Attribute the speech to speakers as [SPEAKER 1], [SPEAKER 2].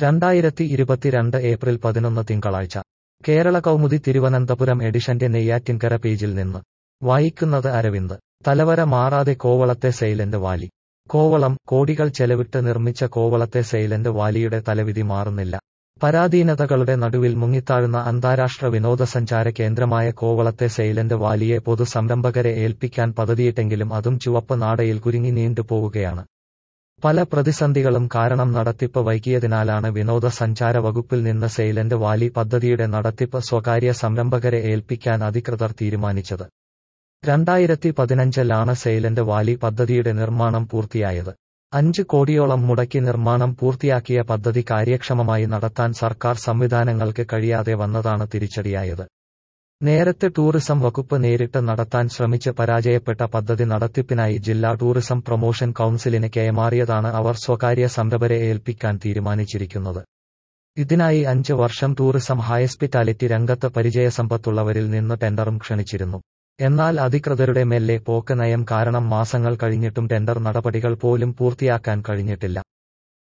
[SPEAKER 1] രണ്ടായിരത്തി ഇരുപത്തിരണ്ട് ഏപ്രിൽ പതിനൊന്ന് തിങ്കളാഴ്ച കേരള കൗമുദി തിരുവനന്തപുരം എഡിഷന്റെ നെയ്യാറ്റിൻകര പേജിൽ നിന്ന് വായിക്കുന്നത് അരവിന്ദ് തലവര മാറാതെ കോവളത്തെ സൈലന്റ് വാലി കോവളം കോടികൾ ചെലവിട്ട് നിർമ്മിച്ച കോവളത്തെ സൈലന്റ് വാലിയുടെ തലവിധി മാറുന്നില്ല പരാധീനതകളുടെ നടുവിൽ മുങ്ങിത്താഴുന്ന അന്താരാഷ്ട്ര വിനോദസഞ്ചാര കേന്ദ്രമായ കോവളത്തെ സൈലന്റ് വാലിയെ പൊതു സംരംഭകരെ ഏൽപ്പിക്കാൻ പദ്ധതിയിട്ടെങ്കിലും അതും ചുവപ്പ് നാടയിൽ കുരുങ്ങി നീണ്ടുപോവുകയാണ് പല പ്രതിസന്ധികളും കാരണം നടത്തിപ്പ് വൈകിയതിനാലാണ് വിനോദസഞ്ചാര വകുപ്പിൽ നിന്ന് സൈലന്റ് വാലി പദ്ധതിയുടെ നടത്തിപ്പ് സ്വകാര്യ സംരംഭകരെ ഏൽപ്പിക്കാൻ അധികൃതർ തീരുമാനിച്ചത് രണ്ടായിരത്തി പതിനഞ്ചിലാണ് സൈലന്റ് വാലി പദ്ധതിയുടെ നിർമ്മാണം പൂർത്തിയായത് അഞ്ച് കോടിയോളം മുടക്കി നിർമ്മാണം പൂർത്തിയാക്കിയ പദ്ധതി കാര്യക്ഷമമായി നടത്താൻ സർക്കാർ സംവിധാനങ്ങൾക്ക് കഴിയാതെ വന്നതാണ് തിരിച്ചടിയായത് നേരത്തെ ടൂറിസം വകുപ്പ് നേരിട്ട് നടത്താൻ ശ്രമിച്ച് പരാജയപ്പെട്ട പദ്ധതി നടത്തിപ്പിനായി ജില്ലാ ടൂറിസം പ്രൊമോഷൻ കൌൺസിലിന് കൈമാറിയതാണ് അവർ സ്വകാര്യ സംരംഭരെ ഏൽപ്പിക്കാൻ തീരുമാനിച്ചിരിക്കുന്നത് ഇതിനായി അഞ്ച് വർഷം ടൂറിസം ഹോസ്പിറ്റാലിറ്റി രംഗത്ത് പരിചയസമ്പത്തുള്ളവരിൽ നിന്ന് ടെൻഡറും ക്ഷണിച്ചിരുന്നു എന്നാൽ അധികൃതരുടെ മെല്ലെ പോക്ക് നയം കാരണം മാസങ്ങൾ കഴിഞ്ഞിട്ടും ടെൻഡർ നടപടികൾ പോലും പൂർത്തിയാക്കാൻ കഴിഞ്ഞിട്ടില്ല